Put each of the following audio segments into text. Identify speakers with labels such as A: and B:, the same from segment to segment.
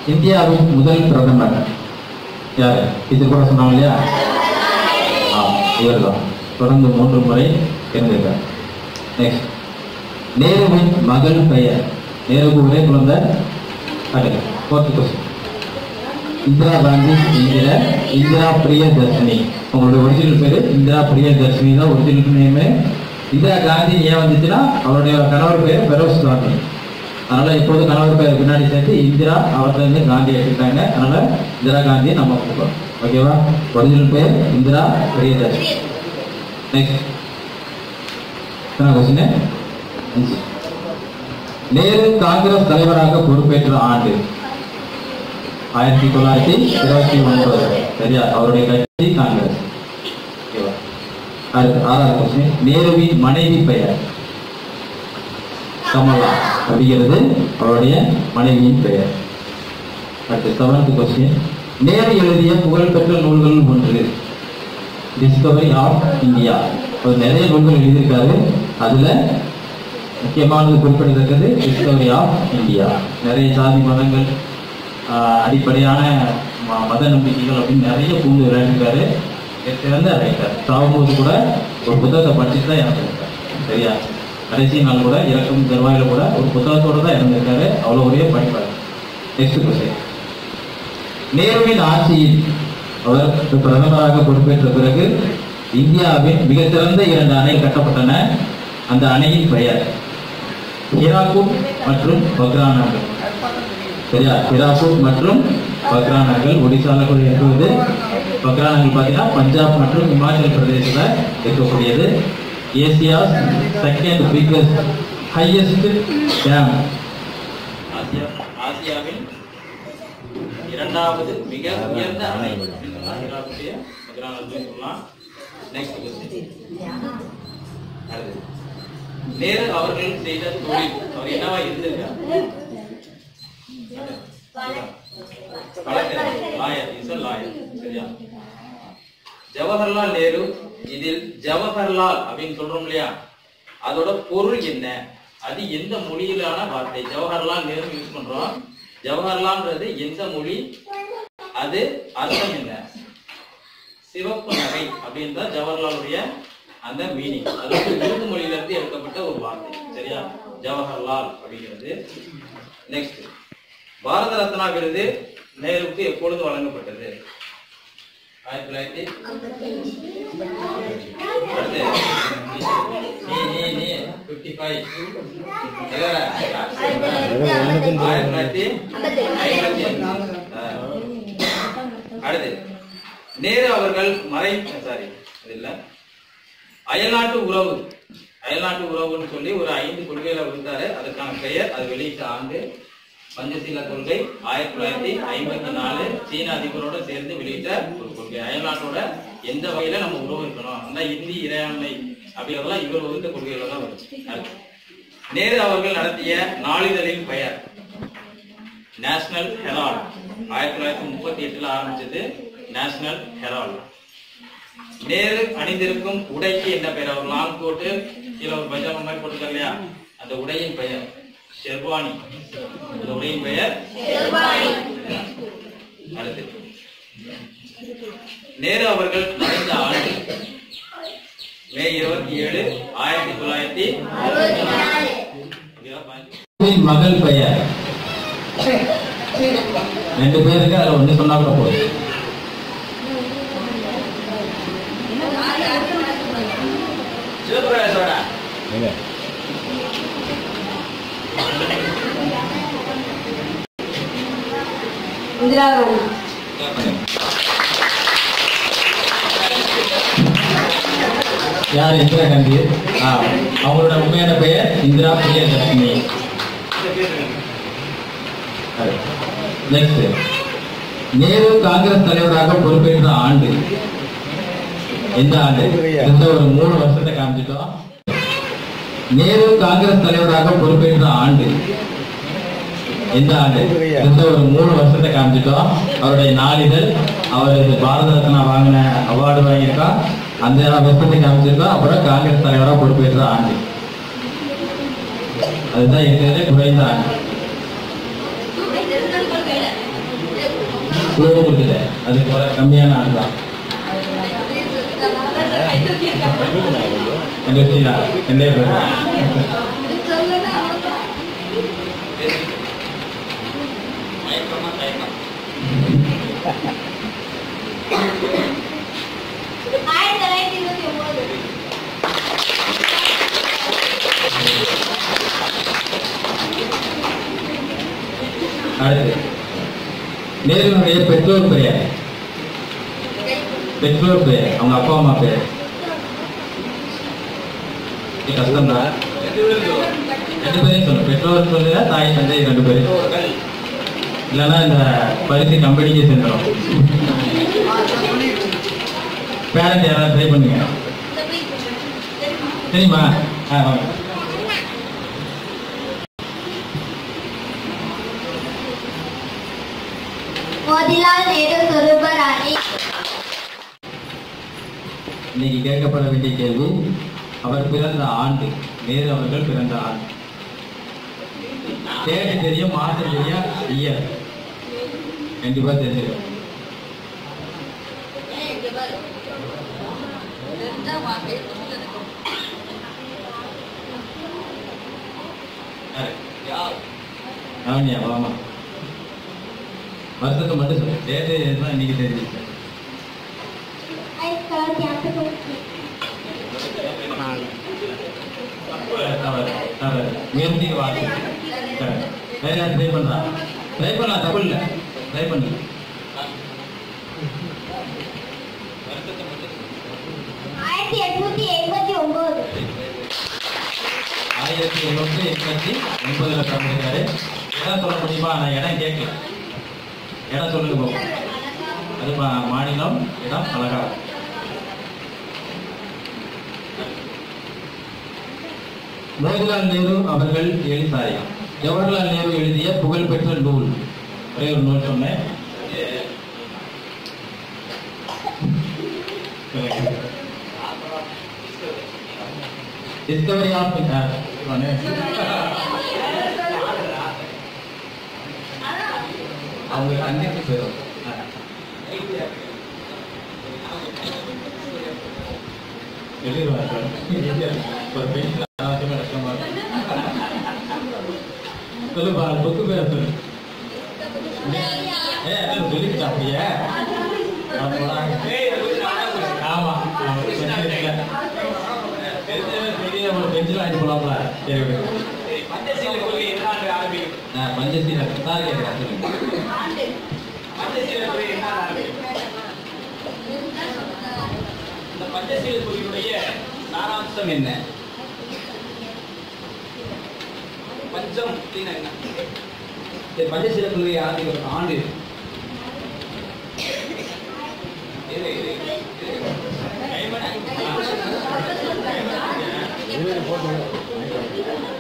A: இந்தியாவின் முதல் பிரதமர் யார் இது கூட சொன்னாங்க இல்லையா ஆ இவர்தான் தொடர்ந்து மூன்று முறை இருந்திருக்கார் நெக்ஸ்ட் நேருவின் மகள் பெயர் நேருவுக்கு ஒரே குழந்தை அடுங்க ஃபோர்த் கொஸ்டின் இந்திரா காந்தி என்கிற இந்திரா பிரியதர்ஷினி உங்களோட ஒரிஜினல் பேரு இந்திரா பிரியதர்ஷினி தான் ஒரிஜினல் நேமு இந்திரா காந்தி ஏன் வந்துச்சுன்னா அவருடைய கணவர் பேர் பெரோஸ் காந்தி அதனால இப்போது கணவர் பேர் பின்னாடி சேர்த்து இந்திரா அவர்கிட்ட இருந்து காந்தி எடுத்துட்டாங்க அதனால இந்திரா காந்தியை நம்ம கூப்பிடுறோம் ஓகேவா ஒரிஜினல் பேர் இந்திரா பிரியதர்ஷினி நெக்ஸ்ட் எத்தனை கொஸ்டின் அஞ்சு நேரு காங்கிரஸ் தலைவராக பொறுப்பேற்ற ஆண்டு ஆயிரத்தி தொள்ளாயிரத்தி இருபத்தி ஒன்பது சரியா அவருடைய கட்சி காங்கிரஸ் ஓகேவா அடுத்து ஆறாவது கொஸ்டின் நேருவின் மனைவி பெயர் கமலா அப்படிங்கிறது அவருடைய மனைவியின் பெயர் அடுத்து செவன்த் கொஸ்டின் நேரு எழுதிய புகழ்பெற்ற நூல்கள் ஒன்று டிஸ்கவரி ஆஃப் இந்தியா அவர் நிறைய நூல்கள் எழுதியிருக்காரு அதுல முக்கியமானது குறிப்பிடத்தக்கது டிஸ்கவரி ஆஃப் இந்தியா நிறைய சாதி மதங்கள் ஆஹ், அடிப்படையான ம- மத நம்பிக்கைகள் அப்படின்னு நிறைய பூந்து விளையாடிருக்காரு சிறந்த ரைட்டர் சாகும்போது கூட ஒரு புத்தகத்தை படிச்சுட்டு தான் இறந்துருக்காரு சரியா கடைசி நாள் கூட இறக்கும் தருவாயில கூட ஒரு புத்தகத்தோட தான் இறந்திருக்காரு அவ்வளோ ஒரே படிப்பார் நெக்ஸ்ட் கொஸ்டின் நேருவின் ஆட்சியில் அவர் பிரதமராக பொறுப்பேற்ற பிறகு இந்தியாவின் மிகச்சிறந்த இரண்டு அணை கட்டப்பட்டன அந்த அணையின் பெயர் ஹிராகுட் மற்றும் பக்ரா நகர் சரியா ஹிராகுட் மற்றும் பக்ரா நகர் ஒடிசால கூட இருக்கிறது பக்ரா நகர் பார்த்தீங்கன்னா பஞ்சாப் மற்றும் இமாச்சல் பிரதேசத்தில் இருக்கக்கூடியது Asia second biggest highest dam ஆசியா ஆசியாவின் இரண்டாவது மிக உயர்ந்த அணை ஹிராகுடைய பக்ரா நகர் சொல்லலாம் நெக்ஸ்ட் கொஸ்டின் அடுத்து நேரு அவர்கள் செய்த தொழில் அவர் என்னவா இருந்திருக்கார் வழக்கறிஞர் லாயர் இஸ் லாயர் சரியா ஜவஹர்லால் நேரு இதில் ஜவஹர்லால் அப்படின்னு சொல்றோம் இல்லையா அதோட பொருள் என்ன அது எந்த மொழியிலான வார்த்தை ஜவஹர்லால் நேரு யூஸ் பண்றோம் ஜவஹர்லால்ன்றது எந்த மொழி அது அர்த்தம் என்ன சிவப்பு நகை அப்படின்னு தான் ஜவஹர்லாலுடைய அந்த மீனிங் அது வந்து உருது மொழியில இருந்து எடுக்கப்பட்ட ஒரு வார்த்தை சரியா ஜவஹர்லால் அப்படிங்கிறது நெக்ஸ்ட் பாரத ரத்னா விருது நேருவுக்கு எப்பொழுது வழங்கப்பட்டது ஆயிரத்தி தொள்ளாயிரத்தி அடுத்து நீ நீ நீ பிப்டி ஃபைவ் ஆயிரத்தி தொள்ளாயிரத்தி ஐம்பத்தி அஞ்சு. ஆ. அடுத்து நேரு அவர்கள் மறை சாரி இல்ல அயல்நாட்டு உறவு அயல்நாட்டு உறவுன்னு சொல்லி ஒரு ஐந்து கொள்கைகளை வகுத்தாரு அதுக்கான பெயர் அது வெளியிட்ட ஆண்டு பஞ்சசீல கொள்கை ஆயிரத்தி தொள்ளாயிரத்தி ஐம்பத்தி நாலு சீன அதிபரோட சேர்ந்து வெளியிட்ட ஒரு கொள்கை அயல்நாட்டோட எந்த வகையில நம்ம உறவு இருக்கணும் அந்த இந்தி இறையாண்மை அப்படிங்கிறதெல்லாம் இவர் வகுத்த கொள்கையில தான் வரும் அடுத்து. நேரு அவர்கள் நடத்திய நாளிதழின் பெயர் நேஷனல் ஹெரால்ட் ஆயிரத்தி தொள்ளாயிரத்தி முப்பத்தி எட்டுல ஆரம்பிச்சது நேஷனல் ஹெரால்ட் நேரு அணிந்திருக்கும் உடைக்கு என்ன பெயர் அவர் லாங் கோட்டு கீழே ஒரு பஜாமா மாதிரி போட்டுருக்காரு இல்லையா அந்த உடையின் பெயர் ஷெர்வானி அந்த உடையின் பெயர் அடுத்து நேரு அவர்கள் மறைந்த ஆண்டு மே இருபத்தி ஏழு ஆயிரத்தி தொள்ளாயிரத்தி மகள் பெயர் ரெண்டு பேருக்கு அதுல ஒண்ணு சொன்னா கூட போதும் சிவபிரகாஷோட
B: இந்திரா காந்தி
A: யார் இந்திரா காந்தி ஆ, அவங்களோட உண்மையான பெயர் இந்திரா பிரியதர்ஷினி நெக்ஸ்ட் நேரு காங்கிரஸ் தலைவராக பொறுப்பேற்ற ஆண்டு எந்த ஆண்டு இந்த ஒரு மூணு வருஷத்தை காமிச்சிட்டோம் நேரு காங்கிரஸ் தலைவராக பொறுப்பேற்ற ஆண்டு எந்த ஆண்டு இந்த ஒரு மூணு வருஷத்தை காமிச்சிட்டோம் அவருடைய நாளிதழ் அவர் பாரத ரத்னா வாங்கின அவார்டு வாங்கியிருக்கான் அந்த வருஷத்தை காமிச்சிருக்கோம் அப்புறம் காங்கிரஸ் தலைவராக பொறுப்பேற்ற ஆண்டு அதுதான் இருக்கிறதுலே குறைந்த ஆண்டு குழு கொடுத்துட்டேன் அது போல கம்மியான ஆள் தான் எங்க வச்சுங்களா ரெண்டே பேர்
B: ஆயிரத்தி தொள்ளாயிரத்தி இருபத்தி ஒன்பது
A: அடுத்து நேருனுடைய பெற்றோர் பெயர் பெற்றோர் பெயர் அவங்க அப்பா அம்மா பெயர் இது கஷ்டம்தான் ரெண்டு பேரையும் சொல்லு பெற்றோர் சொல்லுங்க தாய் தந்தை ரெண்டு பேரும் இல்லைன்னா இந்த பரிசு கம்பெனிக்கே செஞ்சிடும் பேரண்ட் யாராவது ட்ரை பண்ணுங்க சரிம்மா ஆ வாங்க
B: மோதிலால் நேரு சொரூபராணி
A: இன்னைக்கு கேட்கப்பட வேண்டிய கேள்வி அவர் பிறந்த ஆண்டு நேரு அவர்கள் பிறந்த ஆண்டு தேதி தெரியும் மாதம் தெரியும் இயர் கண்டிப்பா தெரியும் ராவணியா வாமா வருஷத்தை மட்டும் சொல்லு தேதி தான் இன்னைக்கு தெரிஞ்சு
B: ஆயிரத்தி தொள்ளாயிரத்தி ஐம்பத்தி
A: தவறு தவறு முயற்சிக்கு வாசி வேற யாரும் ட்ரை பண்றா ட்ரை பண்ணலாம் தப்பு இல்லை ட்ரை பண்ணு
B: ஆயிரத்தி எட்நூத்தி எண்பத்தி ஒன்பது
A: ஆயிரத்தி எண்ணூற்றி எண்பத்தி ஒன்பதுல பிறந்திருக்காரு இடம் சொல்ல முடியுமா நான் இடம் கேட்கல இடம் சொல்லுங்க போகும் அது மா- மாநிலம் இடம் அழகா மோதிலால் நேரு அவர்கள் எழுத்தாரி ஜவஹர்லால் நேரு எழுதிய புகழ்பெற்ற நூல் ஒரே ஒரு நூல் சொன்னேன் டிஸ்கவரி ஆஃப் அவங்க கண்டிப்பா போயிடும் சொல்லுப்பா புக்கு பேர் சொல்லு ஏ அதான் சொல்லிக்கிட்டா அப்படியே ஆமா ஆமா பெரிய ஒரு பெஞ்சில் ஆகிட்டு போலாம்ல சரி விடு.
C: பஞ்சசீல கொள்கை என்ன ஆண்டு ஆரம்பிக்கும்
A: ஆ, பஞ்சசீல சார் கேட்குறேன் சொல்லுங்க
C: பஞ்சசீல கொள்கை என்ன ஆரம்பிக்கும் இந்த பஞ்சசீல கொள்கையுடைய சாராம்சம் என்ன பஞ்சம் அப்படின்னா என்ன இந்த பஞ்சசீல கொள்கை ஆரம்பிக்கிற ஆண்டு இரு, இரு, இரு. கைமணி.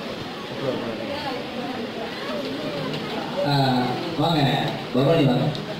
A: ஆ, வாங்க பவானி வாங்க